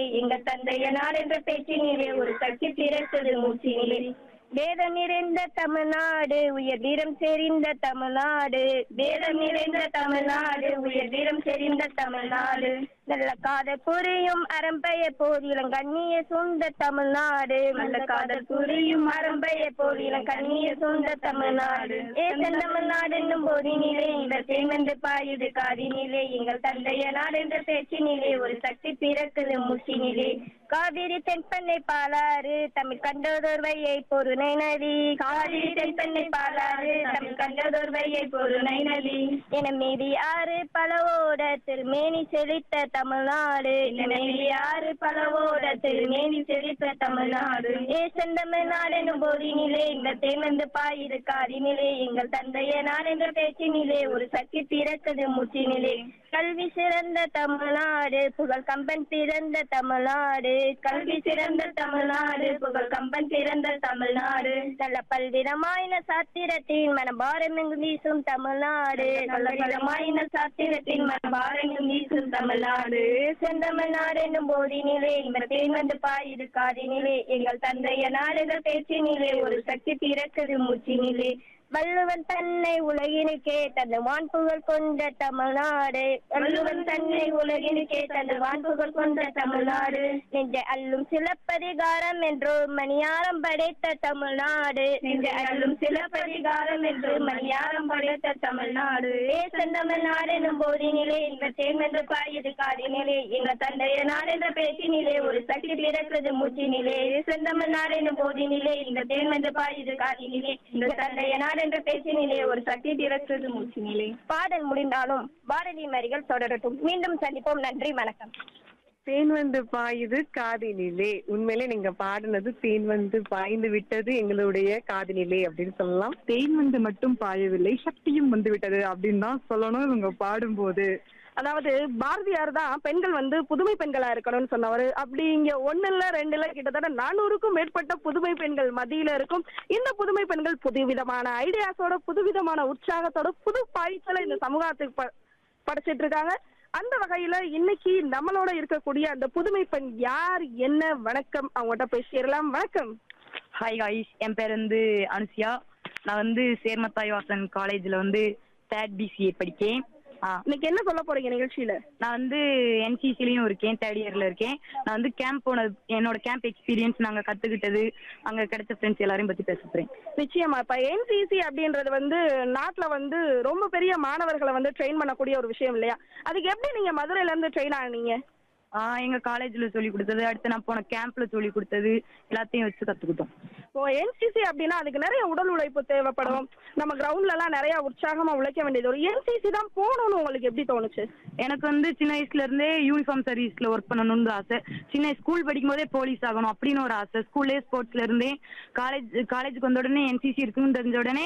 எங்கள் தந்தையனார் என்ற பேச்சினிலே ஒரு சக்தி பிறக்குது மூச்சினிலே வேதம் நிறைந்த தமிழ்நாடு உயர் வீரம் செறிந்த தமிழ்நாடு வேதம் நிறைந்த தமிழ்நாடு உயர் வீரம் செறிந்த தமிழ்நாடு நல்ல காதல் புரியும் அறம்பெய போர் இளங்கண்ணிய சூழ்ந்த தமிழ்நாடு நல்ல காதல் புரியும் அறம்பெய போர் இளங்கண்ணிய சூழ்ந்த தமிழ்நாடு ஏசன் தமிழ்நாடு என்னும் போதினிலே இந்த தேமந்து பாயுது காதினிலே எங்கள் தந்தைய நாடு என்ற பேச்சினிலே ஒரு சக்தி பிறக்குது மூச்சினிலே காவிரி தென்பெண்ணை பாலாறு தமிழ் கண்டோதோர் வையை பொருணை நதி காவிரி தென்பெண்ணை பாலாறு தமிழ் கண்டோதோர் வையை பொருணை நதி என மீதி ஆறு பலவோட திருமேனி செழித்த தமிழ்நாடு என மீதி ஆறு பலவோட திருமேனி செழித்த தமிழ்நாடு ஏ செந்தமிழ்நாடு எனும் போதினிலே இந்த தேமந்து பாயிரு காரினிலே எங்கள் தந்தைய நாடு என்ற பேச்சினிலே ஒரு சக்தி பிறக்குது மூச்சினிலே கல்வி சிறந்த தமிழ்நாடு புகழ் கம்பன் பிறந்த தமிழ்நாடு கல்வி சிறந்த தமிழ்நாடு புகழ் கம்பன் பிறந்த தமிழ்நாடு நல்ல பல்விதமாயின சாத்திரத்தின் மனபாரமெங்கும் வீசும் தமிழ்நாடு நல்ல பலமாயின சாத்திரத்தின் மனபாரமெங்கும் வீசும் தமிழ்நாடு செந்தமிழ்நாடு என்னும் போதினிலே இந்த தேன் வந்து பாயுது காதினிலே எங்கள் தந்தைய நாடுக பேச்சினிலே ஒரு சக்தி பிறக்குது மூச்சினிலே வள்ளுவன் தன்னை உலகினுக்கே தந்த வான்புகழ் கொண்ட தமிழ்நாடு வள்ளுவன் தன்னை உலகினுக்கே தந்த வான்புகழ் கொண்ட தமிழ்நாடு நெஞ்ச அல்லும் சிலப்பதிகாரம் என்றோ மணியாரம் படைத்த தமிழ்நாடு நெஞ்ச அல்லும் சிலப்பதிகாரம் என்று மணியாரம் படைத்த தமிழ்நாடு ஏ செந்தமிழ்நாடு எனும் போதினிலே இந்த தேர்மென்று பாயுது காதினிலே எங்க தந்தைய நாடு என்ற பேச்சினிலே ஒரு சக்தி பிறக்குது மூச்சினிலே செந்தமிழ்நாடு எனும் போதினிலே இந்த தேர்மென்று பாயுது காதினிலே இந்த தந்தைய நாடு என்ற பேச்சினிலே ஒரு சக்தி பிறக்குது மூச்சினிலே பாடல் முடிந்தாலும் பாரதி மறிகள் தொடரட்டும் மீண்டும் சந்திப்போம் நன்றி வணக்கம் தேன் வந்து பாயுது காதினிலே உண்மையிலே நீங்க பாடினது தேன் வந்து பாய்ந்து விட்டது எங்களுடைய காதினிலே அப்படின்னு சொல்லலாம் தேன் வந்து மட்டும் பாயவில்லை சக்தியும் வந்து விட்டது அப்படின்னு தான் சொல்லணும் இவங்க பாடும்போது அதாவது பாரதியார் தான் பெண்கள் வந்து புதுமை பெண்களா இருக்கணும்னு சொன்னவர் அப்படி இங்க ஒண்ணுல ரெண்டுல கிட்டத்தட்ட நானூறுக்கும் மேற்பட்ட புதுமை பெண்கள் மத்தியில இருக்கும் இந்த புதுமை பெண்கள் புதுவிதமான ஐடியாஸோட புதுவிதமான உற்சாகத்தோட புது பாய்ச்சலை இந்த சமூகத்துக்கு ப- படைச்சிட்டு இருக்காங்க அந்த வகையில இன்னைக்கு நம்மளோட இருக்கக்கூடிய அந்த புதுமை பெண் யார் என்ன வணக்கம் அவங்ககிட்ட பேசிடலாம் வணக்கம் ஹாய் காய்ஸ் என் பேர் வந்து அனுசியா நான் வந்து சேர்மத்தாய் வாசன் காலேஜில் வந்து தேர்ட் பிசிஏ படிக்கேன் ஆ இன்னைக்கு என்ன சொல்ல போறீங்க நிகழ்ச்சியில நான் வந்து என்சிசிலையும் இருக்கேன் தேர்ட் இயரில் இருக்கேன் நான் வந்து கேம்ப் போனது என்னோட கேம்ப் எக்ஸ்பீரியன்ஸ் நாங்கள் கற்றுக்கிட்டது அங்கே கிடைச்ச ஃப்ரெண்ட்ஸ் எல்லாரையும் பற்றி பேச போகிறேன் நிச்சயமா இப்ப என்சிசி அப்படின்றது வந்து நாட்டுல வந்து ரொம்ப பெரிய மாணவர்களை வந்து ட்ரெயின் பண்ணக்கூடிய ஒரு விஷயம் இல்லையா அதுக்கு எப்படி நீங்க மதுரையில இருந்து ட்ரெயின் ஆனீங்க எங்கள் காலேஜில் சொல்லி கொடுத்தது அடுத்து நான் போன கேம்பில் சொல்லி கொடுத்தது எல்லாத்தையும் வச்சு கற்றுக்கிட்டோம் இப்போ என்சிசி அப்படின்னா அதுக்கு நிறைய உடல் உழைப்பு தேவைப்படும் நம்ம கிரவுண்ட்ல எல்லாம் நிறைய உற்சாகமா உழைக்க வேண்டியது ஒரு என்சிசி தான் போகணும்னு உங்களுக்கு எப்படி தோணுச்சு எனக்கு வந்து சின்ன வயசுல இருந்தே யூனிஃபார்ம் சர்வீஸ்ல ஒர்க் பண்ணணும்னு ஆசை சின்ன ஸ்கூல் படிக்கும் போதே போலீஸ் ஆகணும் அப்படின்னு ஒரு ஆசை ஸ்கூல்லே ஸ்போர்ட்ஸ்ல இருந்தே காலேஜ் காலேஜுக்கு வந்த உடனே என்சிசி இருக்குன்னு தெரிஞ்ச உடனே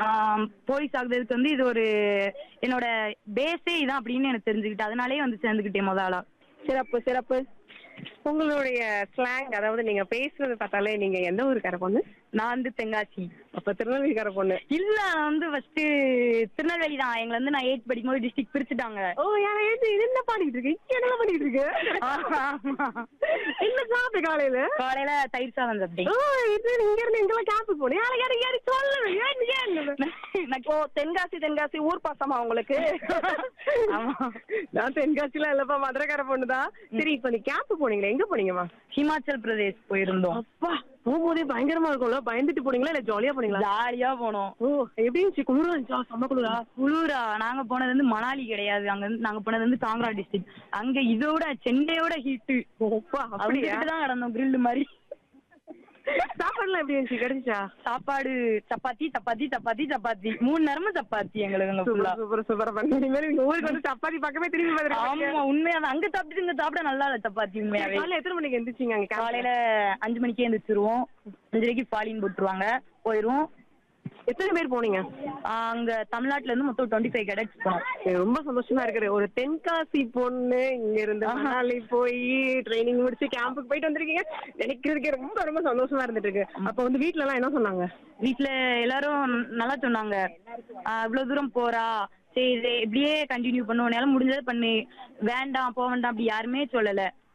போலீஸ் ஆகுறதுக்கு வந்து இது ஒரு என்னோட பேஸே இதான் அப்படின்னு எனக்கு தெரிஞ்சுக்கிட்டு அதனாலே வந்து சேர்ந்துக்கிட்டேன் முத ஆளா சிறப்பு சிறப்பு உங்களுடைய ஸ்லாங் அதாவது நீங்க பேசுறது பார்த்தாலே நீங்க எந்த ஊருக்கார பொண்ணு நான் வந்து தென்காசி அப்ப திருநெல்வேலிக்கார பொண்ணு இல்ல நான் வந்து ஃபர்ஸ்ட் திருநெல்வேலி தான் எங்களை வந்து நான் எயிட் படிக்கும் போது டிஸ்ட்ரிக்ட் பிரிச்சுட்டாங்க ஓ யார ஏது இது என்ன பாடிட்டு இருக்கு இங்க என்ன பண்ணிட்டு இருக்கு என்ன சாப்பிட்டு காலையில காலையில தயிர் சாதம் சாப்பிட்டேன் ஓ இது இங்க இருந்து இங்கெல்லாம் கேம்ப் போனேன் யாரை யாரை யாரை சொல்லு ஏன் ஏன் ஓ தென்காசி தென்காசி ஊர் பாசமா உங்களுக்கு ஆமா நான் தென்காசிலாம் இல்லப்பா மதுரைக்கார பொண்ணுதான் சரி இப்ப நீ கேம்ப் போனீங்களே எங்க போனீங்கம்மா ஹிமாச்சல் பிரதேஷ் போயிருந்தோம் அப்பா போகும்போதே பயங்கரமா இருக்கும்ல பயந்துட்டு போனீங்களா இல்ல ஜாலியா போனீங்களா ஜாலியா போனோம் ஓ எப்படி இருந்துச்சு குளிரா இருந்துச்சா செம்ம குளிரா குளூரா நாங்க போனது வந்து மணாலி கிடையாது அங்க வந்து நாங்க போனது வந்து காங்கரா டிஸ்ட்ரிக்ட் அங்க இதோட சென்னையோட ஹீட்டு அப்பா அப்படியா அப்படியே தான் கிடந்தோம் கிரில் மாதிரி சாப்பாடுலாம் எப்படி இருந்துச்சு கிடைச்சா சாப்பாடு சப்பாத்தி சப்பாத்தி சப்பாத்தி சப்பாத்தி மூணு நேரமும் சப்பாத்தி எங்களுக்கு அங்க ஃபுல்லா சூப்பர் சூப்பர் பண்ணி இனிமேல் நீங்க ஊருக்கு வந்து சப்பாத்தி பக்கமே திரும்பி பார்த்துருக்கீங்க ஆமா உண்மையா தான். அங்க சாப்பிட்டுட்டு இங்க சாப்பிட நல்லா இல்ல சப்பாத்தி உண்மையாவே காலையில எத்தனை மணிக்கு எந்திரிச்சீங்க அங்க camp ல? காலையில அஞ்சு மணிக்கே எந்திரிச்சிருவோம் அஞ்சரைக்கு பாலின் போட்டுருவாங்க போயிருவோம் எத்தனை பேர் போனீங்க ஆஹ் அங்க தமிழ்நாட்டுல இருந்து மொத்தம் டுவெண்ட்டி ஃபைவ் கேடட்ஸ் போனோம் எனக்கு ரொம்ப சந்தோஷமா இருக்குது ஒரு தென்காசி பொண்ணு இங்க இருந்து மணாலி போய் ட்ரைனிங் முடிச்சு கேம்புக்கு போயிட்டு வந்திருக்கீங்க நினைக்கிறதுக்கே ரொம்ப ரொம்ப சந்தோஷமா இருந்துட்டு இருக்கு அப்ப வந்து வீட்ல எல்லாம் என்ன சொன்னாங்க வீட்ல எல்லாரும் நல்லா சொன்னாங்க ஆஹ் இவ்வளவு தூரம் போறா சரி இது இப்படியே கண்டினியூ பண்ணு உன்னால முடிஞ்சதை பண்ணு வேண்டாம் போக வேண்டாம் அப்படி யாருமே சொல்லல